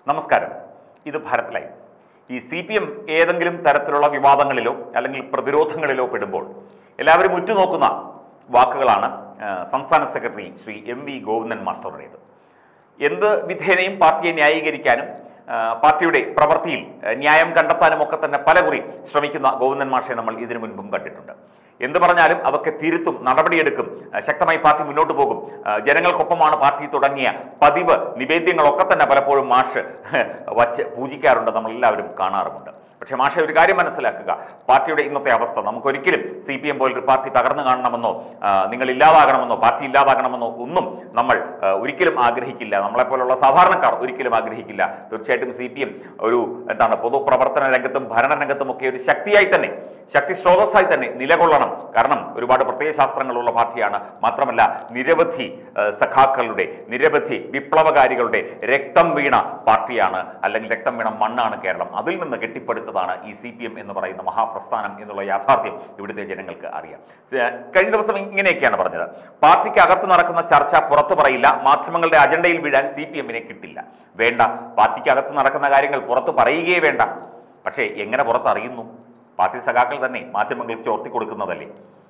നമസ്കാരം ഇത് ഭാരത് ലൈവ് ഈ സി പി എം ഏതെങ്കിലും തരത്തിലുള്ള വിവാദങ്ങളിലോ അല്ലെങ്കിൽ പ്രതിരോധങ്ങളിലോ പെടുമ്പോൾ എല്ലാവരും ഉറ്റുനോക്കുന്ന വാക്കുകളാണ് ആ, സംസ്ഥാന secretary Shri M V Govindan മാസ്റ്ററുടേത് എന്ത് വിധേനയും പാർട്ടിയെ ന്യായീകരിക്കാനും ആ, പാർട്ടിയുടെ പ്രവൃത്തിയിൽ ആ, ന്യായം കണ്ടെത്താനും ഒക്കെ തന്നെ പലകുറി ശ്രമിക്കുന്ന ഗോവിന്ദൻ മാഷെ നമ്മൾ ഇതിനു മുൻപും കണ്ടിട്ടുണ്ട് എന്ത് പറഞ്ഞാലും അതൊക്കെ തിരുത്തും നടപടിയെടുക്കും ആ, ശക്തമായി പാർട്ടി മുന്നോട്ട് പോകും ആ, ജനങ്ങൾക്കൊപ്പമാണ് പാർട്ടി തുടങ്ങിയ പതിവ് നിവേദ്യങ്ങളൊക്കെ തന്നെ പലപ്പോഴും മാഷ് വച്ച് പൂജിക്കാറുണ്ട് നമ്മളെല്ലാവരും കാണാറുമുണ്ട് പക്ഷേ മാഷ ഒരു കാര്യം മനസ്സിലാക്കുക പാർട്ടിയുടെ ഇന്നത്തെ അവസ്ഥ നമുക്കൊരിക്കലും സി പി എം പോലൊരു പാർട്ടി തകർന്നു കാണണമെന്നോ ആ, നിങ്ങൾ ഇല്ലാതാകണമെന്നോ പാർട്ടി ഇല്ലാതാകണമെന്നോ ഒന്നും നമ്മൾ ആ, ഒരിക്കലും ആഗ്രഹിക്കില്ല നമ്മളെപ്പോലുള്ള സാധാരണക്കാർ ഒരിക്കലും ആഗ്രഹിക്കില്ല തീർച്ചയായിട്ടും സി പി എം ഒരു എന്താണ് പൊതുപ്രവർത്തന രംഗത്തും ഭരണരംഗത്തും ഒക്കെ ഒരു ശക്തിയായി തന്നെ ശക്തി സ്രോതസ്സായി തന്നെ നിലകൊള്ളണം കാരണം ഒരുപാട് പ്രത്യയശാസ്ത്രങ്ങളുള്ള പാർട്ടിയാണ് മാത്രമല്ല നിരവധി ആ, സഖാക്കളുടെ നിരവധി വിപ്ലവകാരികളുടെ രക്തം വീണ പാർട്ടിയാണ് അല്ലെങ്കിൽ രക്തം വീണ മണ്ണാണ് കേരളം അതിൽ നിന്ന് കെട്ടിപ്പടുത്തതാണ് ഈ സി പി എം എന്ന് പറയുന്ന മഹാപ്രസ്ഥാനം എന്നുള്ള യാഥാർത്ഥ്യം ഇവിടുത്തെ ജനങ്ങൾക്ക് അറിയാം ഏ, കഴിഞ്ഞ ദിവസം ഇങ്ങനെയൊക്കെയാണ് പറഞ്ഞത് പാർട്ടിക്ക് അകത്ത് നടക്കുന്ന ചർച്ച പുറത്തു പറയില്ല മാധ്യമങ്ങളുടെ അജണ്ടയിൽ വീഴാൻ സി പി എമ്മിനെ കിട്ടില്ല വേണ്ട പാർട്ടിക്ക് അകത്ത് നടക്കുന്ന കാര്യങ്ങൾ പുറത്തു പറയുകയേ വേണ്ട പക്ഷേ എങ്ങനെ പുറത്തറിയുന്നു പാർട്ടി സഖാക്കൾ തന്നെ മാധ്യമങ്ങൾക്ക് ചോർത്തി കൊടുക്കുന്നതല്ലേ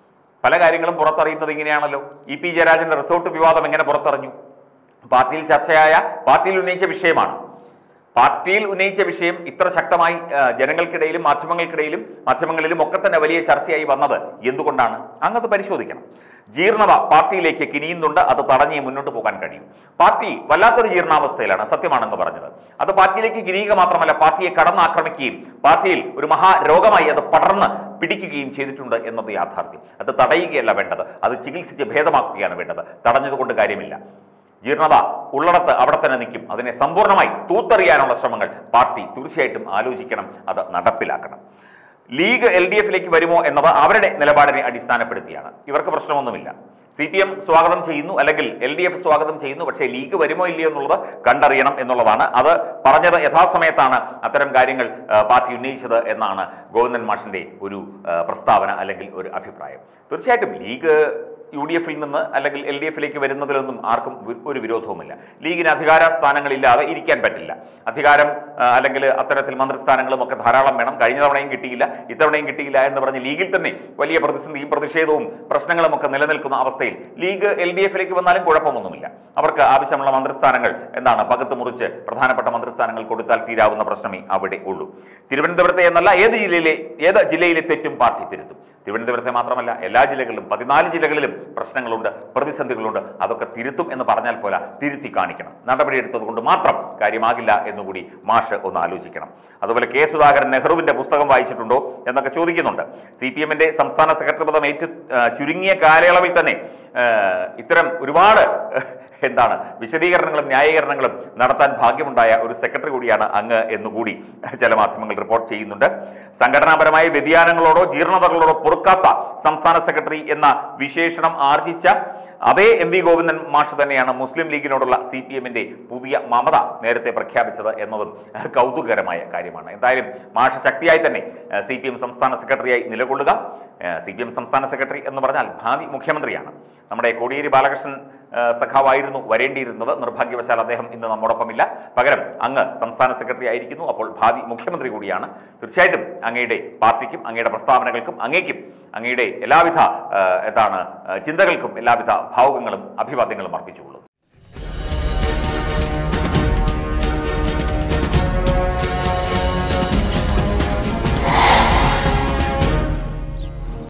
പല കാര്യങ്ങളും പുറത്തറിയുന്നത് ഇങ്ങനെയാണല്ലോ ഇ പി ജയരാജന്റെ റിസോർട്ട് വിവാദം എങ്ങനെ പുറത്തറിഞ്ഞു പാർട്ടിയിൽ ചർച്ചയായ പാർട്ടിയിൽ ഉന്നയിച്ച വിഷയമാണ് പാർട്ടിയിൽ ഉന്നയിച്ച വിഷയം ഇത്ര ശക്തമായി ആ, ജനങ്ങൾക്കിടയിലും മാധ്യമങ്ങൾക്കിടയിലും മാധ്യമങ്ങളിലും ഒക്കെ തന്നെ വലിയ ചർച്ചയായി വന്നത് എന്തുകൊണ്ടാണ് അങ്ങത് പരിശോധിക്കണം ജീർണത പാർട്ടിയിലേക്ക് കിനിയുന്നുണ്ട് അത് തടഞ്ഞേ മുന്നോട്ട് പോകാൻ കഴിയും പാർട്ടി വല്ലാത്തൊരു ജീർണാവസ്ഥയിലാണ് സത്യമാണെന്ന് പറഞ്ഞത് അത് പാർട്ടിയിലേക്ക് കിനിയുക മാത്രമല്ല പാർട്ടിയെ കടന്നാക്രമിക്കുകയും പാർട്ടിയിൽ ഒരു മഹാരോഗമായി അത് പടർന്ന് പിടിക്കുകയും ചെയ്തിട്ടുണ്ട് എന്നത് യാഥാർത്ഥ്യം അത് തടയുകയല്ല വേണ്ടത് അത് ചികിത്സിച്ച് ഭേദമാക്കുകയാണ് വേണ്ടത് തടഞ്ഞതുകൊണ്ട് കാര്യമില്ല ജീർണത ഉള്ളിടത്ത് അവിടെ തന്നെ നിൽക്കും അതിനെ സമ്പൂർണ്ണമായി തൂത്തെറിയാനുള്ള ശ്രമങ്ങൾ പാർട്ടി തീർച്ചയായിട്ടും ആലോചിക്കണം അത് നടപ്പിലാക്കണം ലീഗ് എൽ ഡി എഫിലേക്ക് വരുമോ എന്നത് അവരുടെ നിലപാടിനെ അടിസ്ഥാനപ്പെടുത്തിയാണ് ഇവർക്ക് പ്രശ്നമൊന്നുമില്ല സി പി എം സ്വാഗതം ചെയ്യുന്നു അല്ലെങ്കിൽ എൽ ഡി എഫ് സ്വാഗതം ചെയ്യുന്നു പക്ഷേ ലീഗ് വരുമോ ഇല്ലയോ എന്നുള്ളത് കണ്ടറിയണം എന്നുള്ളതാണ് അത് പറഞ്ഞത് യഥാസമയത്താണ് അത്തരം കാര്യങ്ങൾ ആ, പാർട്ടി ഉന്നയിച്ചത് എന്നാണ് ഗോവിന്ദൻ മാഷിന്റെ ഒരു ആ, പ്രസ്താവന അല്ലെങ്കിൽ ഒരു അഭിപ്രായം തീർച്ചയായിട്ടും ലീഗ് യു ഡി എഫിൽ നിന്ന് അല്ലെങ്കിൽ എൽ ഡി എഫിലേക്ക് വരുന്നതിലൊന്നും ആർക്കും വി- ഒരു വിരോധവുമില്ല ലീഗിന് അധികാര സ്ഥാനങ്ങളില്ലാതെ ഇരിക്കാൻ പറ്റില്ല അധികാരം ആ, അല്ലെങ്കിൽ അത്തരത്തിൽ മന്ത്രിസ്ഥാനങ്ങളും ഒക്കെ ധാരാളം വേണം കഴിഞ്ഞ തവണയും കിട്ടിയില്ല ഇത്തവണയും കിട്ടിയില്ല എന്ന് പറഞ്ഞ് ലീഗിൽ തന്നെ വലിയ പ്രതിസന്ധിയും പ്രതിഷേധവും പ്രശ്നങ്ങളും ഒക്കെ നിലനിൽക്കുന്ന അവസ്ഥയിൽ ലീഗ് എൽ ഡി എഫിലേക്ക് വന്നാലും കുഴപ്പമൊന്നുമില്ല അവർക്ക് ആവശ്യമുള്ള മന്ത്രിസ്ഥാനങ്ങൾ എന്താണ് പകത്ത് മുറിച്ച് പ്രധാനപ്പെട്ട മന്ത്രിസ്ഥാനങ്ങൾ കൊടുത്താൽ തീരാവുന്ന പ്രശ്നമേ അവിടെ ഉള്ളൂ തിരുവനന്തപുരത്തെ എന്നല്ല ഏത് ജില്ലയിലെ ഏത് ജില്ലയിലെ തെറ്റും പാർട്ടി തിരുത്തും തിരുവനന്തപുരത്തെ മാത്രമല്ല എല്ലാ ജില്ലകളിലും പതിനാല് ജില്ലകളിലും പ്രശ്നങ്ങളുണ്ട് പ്രതിസന്ധികളുണ്ട് അതൊക്കെ തിരുത്തും എന്ന് പറഞ്ഞാൽ പോലെ തിരുത്തി കാണിക്കണം നടപടിയെടുത്തത് കൊണ്ട് മാത്രം കാര്യമാകില്ല എന്നുകൂടി മാഷ് ഒന്ന് ആലോചിക്കണം അതുപോലെ കെ സുധാകരൻ നെഹ്റുവിന്റെ പുസ്തകം വായിച്ചിട്ടുണ്ടോ എന്നൊക്കെ ചോദിക്കുന്നുണ്ട് സി പി എമ്മിന്റെ സംസ്ഥാന സെക്രട്ടറി പദം ഏറ്റു ആ, ചുരുങ്ങിയ കാലയളവിൽ തന്നെ ആ, ഇത്തരം ഒരുപാട് എന്താണ് വിശദീകരണങ്ങളും ന്യായീകരണങ്ങളും നടത്താൻ ഭാഗ്യമുണ്ടായ ഒരു സെക്രട്ടറി കൂടിയാണ് അങ്ങ് എന്നുകൂടി ചില മാധ്യമങ്ങൾ റിപ്പോർട്ട് ചെയ്യുന്നുണ്ട് സംഘടനാപരമായ വ്യതിയാനങ്ങളോടോ ജീർണതകളോടോ പൊറുക്കാത്ത സംസ്ഥാന സെക്രട്ടറി എന്ന വിശേഷണം ആർജിച്ച അതേ എം വി ഗോവിന്ദൻ മാഷ് തന്നെയാണ് മുസ്ലിം ലീഗിനോടുള്ള സി പി എമ്മിന്റെ പുതിയ മമത നേരത്തെ പ്രഖ്യാപിച്ചത് എന്നതും കൗതുകകരമായ കാര്യമാണ് എന്തായാലും മാഷ് ശക്തിയായി തന്നെ സി പി എം സംസ്ഥാന സെക്രട്ടറിയായി നിലകൊള്ളുക സി പി എം സംസ്ഥാന സെക്രട്ടറി എന്ന് പറഞ്ഞാൽ ഭാവി മുഖ്യമന്ത്രിയാണ് നമ്മുടെ കോടിയേരി ബാലകൃഷ്ണൻ ആ, സഖാവായിരുന്നു വരേണ്ടിയിരുന്നത് നിർഭാഗ്യവശാൽ അദ്ദേഹം ഇന്ന് നമ്മോടൊപ്പമില്ല പകരം അങ്ങ് സംസ്ഥാന സെക്രട്ടറി ആയിരിക്കുന്നു അപ്പോൾ ഭാവി മുഖ്യമന്ത്രി കൂടിയാണ് തീർച്ചയായിട്ടും അങ്ങയുടെ പാർട്ടിക്കും അങ്ങയുടെ പ്രസ്താവനകൾക്കും അങ്ങേക്കും അങ്ങയുടെ എല്ലാവിധ ആ, എന്താണ് ആ, ചിന്തകൾക്കും എല്ലാവിധ ഭാവുകങ്ങളും അഭിവാദ്യങ്ങളും അർപ്പിച്ചുകൊള്ളുന്നു